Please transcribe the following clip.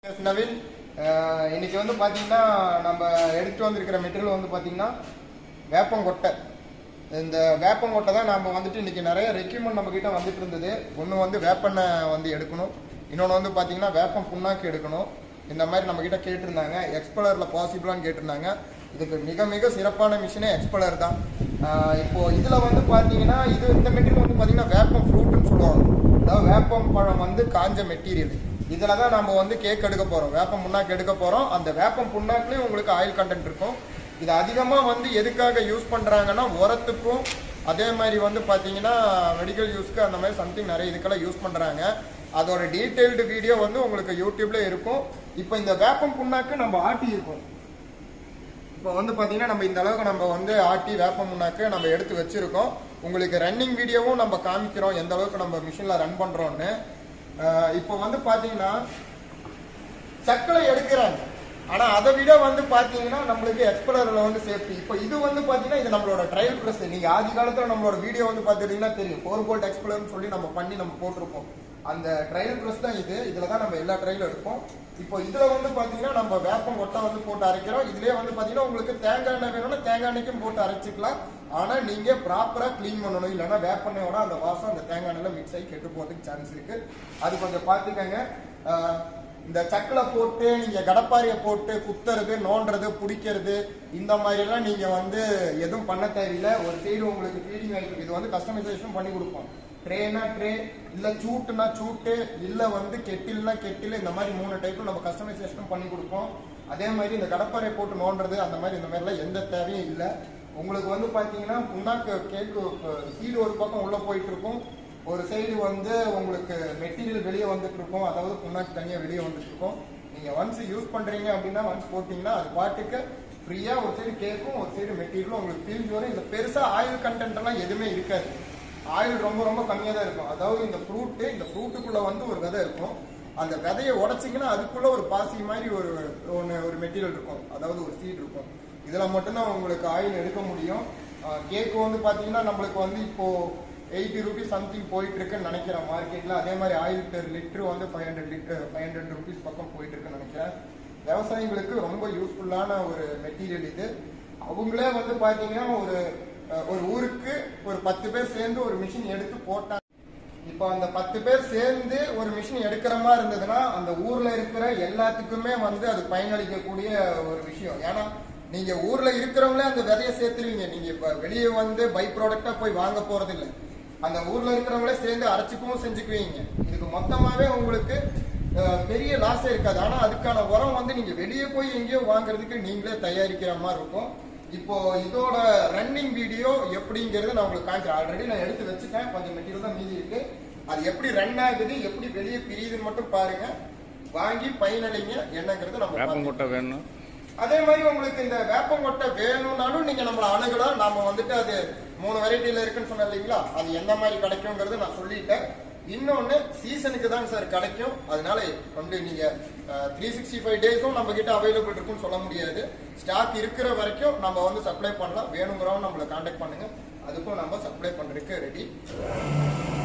S Naveen அஹ் இன்னைக்கு வந்து பாத்தீங்கன்னா நம்ம எடுத்துட்டு வந்திருக்கிற மெட்டீரியல் வந்து பாத்தீங்கன்னா வேப்பங்கொட்டை இந்த வேப்பங்கொட்டை தான் நம்ம வந்துட்டு இன்னைக்கு நிறைய ரெக்யூமெண்ட் நம்ம கிட்ட வந்துட்டு இருந்தது ஒன்று வந்து வேப்பெண்ணெய் வந்து எடுக்கணும் இன்னொன்று வந்து பாத்தீங்கன்னா வேப்பம் புண்ணாக்கு எடுக்கணும் இந்த மாதிரி நம்ம கிட்ட கேட்டிருந்தாங்க எக்ஸ்பலரில் பாசிபிளான்னு கேட்டிருந்தாங்க இதுக்கு மிக மிக சிறப்பான மிஷினே எக்ஸ்பலர் தான் அஹ் இப்போ இதில் வந்து பார்த்தீங்கன்னா இது இந்த மெட்டீரியல் வந்து பார்த்தீங்கன்னா வேப்பம் ஃப்ரூட்னு சொல்லுவாங்க அதாவது வேப்பம் பழம் வந்து காஞ்ச மெட்டீரியல் இதில் தான் நம்ம வந்து கேக் எடுக்க போகிறோம் வேப்பம் புண்ணாக்கு எடுக்க போகிறோம் அந்த வேப்பம் புண்ணாக்குலேயும் உங்களுக்கு ஆயில் கண்டென்ட் இருக்கும் இது அதிகமாக வந்து எதுக்காக யூஸ் பண்ணுறாங்கன்னா உரத்துக்கும் அதே மாதிரி வந்து பார்த்தீங்கன்னா மெடிக்கல் யூஸ்க்கு அந்த மாதிரி சம்திங் நிறைய இதுக்கெல்லாம் யூஸ் பண்ணுறாங்க அதோட டீட்டெயில்டு வீடியோ வந்து உங்களுக்கு யூடியூப்ல இருக்கும் இப்போ இந்த வேப்பம் புண்ணாக்கு நம்ம ஆட்டி இருக்கோம் இப்போ வந்து பார்த்தீங்கன்னா நம்ம இந்த அளவுக்கு நம்ம வந்து ஆட்டி வேப்பம் முன்னாக்கு நம்ம எடுத்து வச்சிருக்கோம் உங்களுக்கு ரன்னிங் வீடியோவும் நம்ம காமிக்கிறோம் எந்த அளவுக்கு நம்ம மிஷினில் ரன் பண்ணுறோன்னு இப்போ வந்து பார்த்தீங்கன்னா சக்கரை எடுக்கிறாங்க ஆனா அதை விட வந்து பாத்தீங்கன்னா நம்மளுக்கு எக்ஸ்பலர்ல வந்து சேஃப்டி இப்போ இது வந்து பாத்தீங்கன்னா இது நம்மளோட ட்ரையல் ப்ரெஸ் நீங்க ஆதி காலத்துல நம்மளோட வீடியோ வந்து பாத்துட்டீங்கன்னா தெரியும் ஃபோர் போல்ட் எக்ஸ்பலர்னு சொல்லி நம்ம பண்ணி நம்ம போட்டிருப்போம் அந்த ட்ரையல் ப்ரெஸ் தான் இது இதுல தான் நம்ம எல்லா ட்ரையலும் எடுப்போம் இப்போ இதுல வந்து பாத்தீங்கன்னா நம்ம வேப்பம் கொட்டை வந்து போட்டு அரைக்கிறோம் இதுலயே வந்து பாத்தீங்கன்னா உங்களுக்கு தேங்காய் எண்ணெய் வேணும்னா தேங்காய் எண்ணெய்க்கும் போட்டு அரைச்சிக்கலாம் ஆனா நீங்க ப்ராப்பரா க்ளீன் பண்ணணும் இல்லைன்னா வேப்பெண்ணெயோட அந்த வாசம் அந்த தேங்காய் எண்ணெய்ல மிக்ஸ் ஆகி கெட்டு போறதுக்கு சான்ஸ் இருக்கு அது கொஞ்சம் பாத்துக்கங்க ஆஹ் இந்த சக்கலை போட்டு நீங்க கடப்பாரிய போட்டு குத்துறது நோண்டுறது பிடிக்கிறது இந்த மாதிரி எல்லாம் நீங்க வந்து எதுவும் பண்ண தேவையில்லை ஒரு சைடு உங்களுக்கு ஃபீடிங் ஆகிட்டு இது வந்து கஸ்டமைசேஷன் பண்ணி கொடுப்போம் ட்ரேனா ட்ரே இல்ல சூட்டுனா சூட்டு இல்ல வந்து கெட்டில்னா கெட்டில் இந்த மாதிரி மூணு டைப்ல நம்ம கஸ்டமைசேஷனும் பண்ணி கொடுப்போம் அதே மாதிரி இந்த கடப்பாரை போட்டு நோண்டுறது அந்த மாதிரி இந்த மாதிரிலாம் எந்த தேவையும் இல்லை உங்களுக்கு வந்து பாத்தீங்கன்னா புண்ணாக்கு கேக்கு சீடு ஒரு பக்கம் உள்ள போயிட்டு இருக்கும் ஒரு சைடு வந்து உங்களுக்கு மெட்டீரியல் வெளியே வந்துட்டு இருக்கும் அதாவது புண்ணாக்கு தனியாக வெளியே வந்துட்டு இருக்கும் நீங்க ஒன்ஸ் யூஸ் பண்றீங்க அப்படின்னா ஒன்ஸ் போட்டீங்கன்னா அது பாட்டுக்கு ஃப்ரீயா ஒரு சைடு கேக்கும் ஒரு சைடு மெட்டீரியலும் உங்களுக்கு பிரிஞ்சு வரும் இந்த பெருசா ஆயில் கண்டென்ட் எல்லாம் எதுவுமே இருக்காது ஆயில் ரொம்ப ரொம்ப கம்மியாக தான் இருக்கும் அதாவது இந்த ஃப்ரூட்டு இந்த ஃப்ரூட்டுக்குள்ள வந்து ஒரு விதை இருக்கும் அந்த விதையை உடைச்சிங்கன்னா அதுக்குள்ள ஒரு பாசி மாதிரி ஒரு ஒன்று ஒரு மெட்டீரியல் இருக்கும் அதாவது ஒரு சீட் இருக்கும் இதில் மட்டும்தான் உங்களுக்கு ஆயில் எடுக்க முடியும் கேக்கு வந்து பார்த்தீங்கன்னா நம்மளுக்கு வந்து இப்போ எயிட்டி ருபீஸ் சம்திங் போயிட்டு இருக்குன்னு நினைக்கிறேன் மார்க்கெட்ல அதே மாதிரி ஆயில் பெர் லிட்டர் வந்து five hundred litre five hundred rupees பக்கம் போயிட்டு இருக்குன்னு நினைக்கிறேன் விவசாயிகளுக்கு ரொம்ப யூஸ்ஃபுல்லான ஒரு மெட்டீரியல் இது அவங்களே வந்து பாத்தீங்கன்னா ஒரு அஹ், ஒரு ஊருக்கு ஒரு பத்து பேர் சேர்ந்து ஒரு மிஷின் எடுத்து போட்டாங்க இப்போ அந்த பத்து பேர் சேர்ந்து ஒரு மிஷின் எடுக்கிற மாதிரி இருந்ததுன்னா அந்த ஊர்ல இருக்கிற எல்லாத்துக்குமே வந்து அது பயனளிக்கக்கூடிய ஒரு விஷயம் ஏன்னா நீங்க ஊர்ல இருக்கிறவங்களே அந்த விதைய சேர்த்துருவீங்க நீங்க இப்ப வெளியே வந்து பை ப்ராடக்டா போய் வாங்க போறது இல்ல அந்த ஊர்ல இருக்கிறவங்களே சேர்ந்து அரைச்சிக்கவும் செஞ்சுக்குவீங்க இதுக்கு மொத்தமாவே உங்களுக்கு அஹ், பெரிய லாஸே இருக்காது ஆனா அதுக்கான உரம் வந்து நீங்க வெளியே போய் எங்கேயோ வாங்குறதுக்கு நீங்களே தயாரிக்கிற மாதிரி இருக்கும் இப்போ இதோட ரன்னிங் வீடியோ எப்படிங்கிறது நான் உங்களுக்கு காமிக்கிறேன் ஆல்ரெடி நான் எடுத்து வச்சுட்டேன் கொஞ்சம் மெட்டீரியல் தான் மீதி இருக்கு அது எப்படி ரன் ஆகுது எப்படி வெளியே பிரியுதுன்னு மட்டும் பாருங்க வாங்கி பயனடைங்க என்னங்கிறது நம்ம பார்த்துக்கலாம். வேப்பங்கொட்டை வேணும் அதே மாதிரி உங்களுக்கு இந்த வேப்பங்கொட்டை வேணும்னாலும் நீங்க நம்மள அணுகலாம் நாம வந்துட்டு அது மூணு வெரைட்டில இருக்குன்னு சொன்னேன் இல்லைங்களா அது எந்த மாதிரி கிடைக்குங்கிறது நான் சொல்லிட்டேன் இன்னொன்னு சீசனுக்கு தான் சார் கிடைக்கும் அதனால வந்து நீங்க த்ரீ சிக்ஸ்டி ஃபைவ் டேஸும் நம்ம கிட்ட அவைலபிள் இருக்குன்னு சொல்ல முடியாது ஸ்டாக் இருக்கிற வரைக்கும் நம்ம வந்து சப்ளை பண்ணலாம் வேணுங்கிறவங்க நம்மளை காண்டாக்ட் பண்ணுங்க அதுக்கும் நம்ம சப்ளை பண்றதுக்கு ரெடி